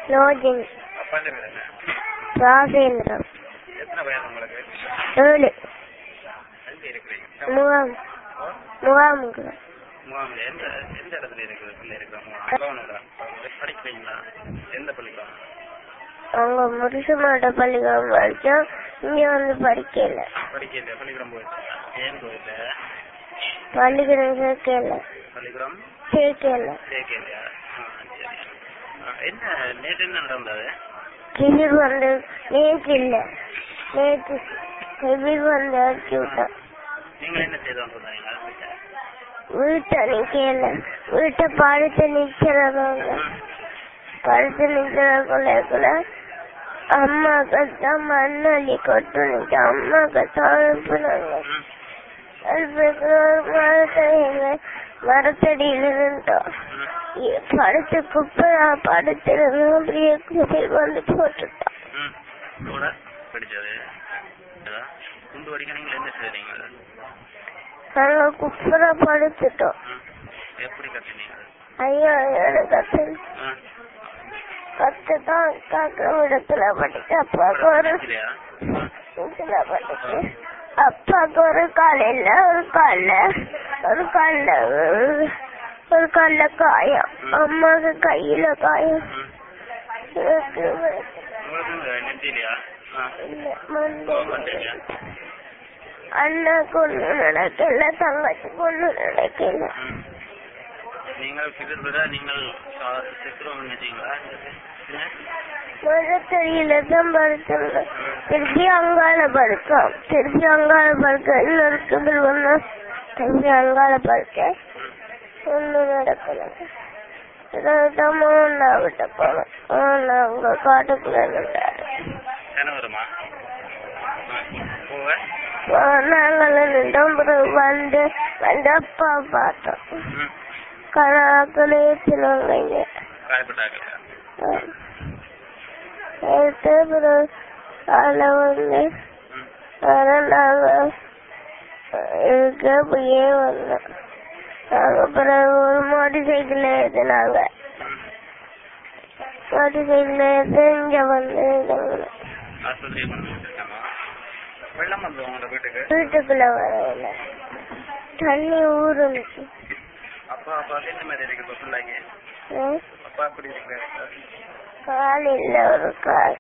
லோஜிங் அப்பா பேர் என்ன ராஜேந்திரம் எத்தனை வயசு உங்களுக்கு ஏழு எங்க இருக்கிறீங்க முகாம் முகாமுக்கு முகாமில் எந்த எந்த இடத்துல இருக்குது பிள்ளை இருக்கிற முகாம் பவனோட படிக்கிறீங்களா எந்த பள்ளிக்கூடம் அவங்க முருசு மாட்ட பள்ளிக்கூடம் படிச்சோம் இங்க வந்து படிக்கல படிக்கல பள்ளிக்கூடம் போயிடுச்சு ஏன் போயிட்டு பள்ளிக்கூடம் சேர்க்கல பள்ளிக்கூடம் சேர்க்கல சேர்க்கலையா ஆ சரி ஆ, என்ன நேற்று என்ன நடந்தது கிளிர் வந்து நேற்று இல்ல நேற்று கிளிர் வந்து அடிச்சு விட்டான் நீங்கள் என்ன செய்தோம் சொன்னீங்க வீட்டை நிக்கல வீட்டை படுத்து நிக்கிறவங்க படுத்து நிக்கிறவங்களுக்குள்ள அம்மாக்கு தான் மண்ணள்ளி கொட்டு நிக்க அம்மாக்கு தான் அனுப்புனாங்க அதுக்கு ஒரு மரத்தடியில மரத்தடியில இருந்தோம் இ- படுத்து குப்பையா படுத்திருந்தோம் அப்படியே குதிரை வந்து போட்டுட்டான் ம் கூட படிச்சது இதா? குண்டு வரைக்கும் நீங்கள் என்ன செய்றீங்க நாங்க குப்பரா படுத்துட்டோம் ம் எப்படி கத்துனீங்க ஐயோ ஐயோ கத்து ஆ கத்துதான் காக்க இடத்துல படிச்சு அப்பாவுக்கு ஒரு இல்லையா இதுல படிச்சு அப்பாவுக்கு ஒரு காலையில ஒரு கால்ல ஒரு கால்ல ஒரு கால்ல காயம் அம்மாவுக்கு கையில காயம் ம் எனக்கு உங்களுக்கு நெத்திலையா ஆ இல்ல, மண்டை. மண்டையா? அண்ணாக்கு ஒண்ணு நடக்கல தங்கச்சிக்கு ஒண்ணு நடக்கல ம். நீங்கள் கிட்டத்தட்ட நீங்கள் சா- செத்துருவோம் நினைச்சீங்களா என்ன? மரத்தடியில தான் படுத்திருந்தோம் திருப்பி அங்கால படுத்தோம் திருப்பி அங்கால படுக்க இன்னொரு கிபில் ஒண்ணு திருப்பி அங்கால படுக்க ஒண்ணும் நடக்கல இதான் மோகனா விட்ட போனோம் மோகனா உங்க காட்டுக்குள்ள இருந்தாரு தானே வருமா ஆ. போவ நாங்களும் நின்றோம் பிறகு வந்து வந்து அப்பா பார்த்தோம் ம் கணாக்களே ஏற்றினவங்க இங்க காயப்பட்டாக்கலையா எடுத்து பிறகு அதில் வந்து ம் அதனால் நாங்கள் இதுக்கு அப்படியே வந்தோம் நாங்கள் பிறகு ஒரு மோட்டர் சைக்கிள் ஏற்றினாங்க ம் மோட்டர் சைக்கிள் ஏற்றி இங்கே வந்து இருந்தோம். ஆஸ்பத்திரி கொண்டு வச்சிருக்காமா வெள்ளம் வந்து உங்களோட வீட்டுக்கு வீட்டுக்குள்ள வரவில்லை தண்ணி ஊறுனுச்சு அப்பா அப்பா என்ன மாதிரி இருக்கு இப்போ பிள்ளைங்க ம். அப்பா அப்படி இருக்கு கால் இல்லை ஒரு கால்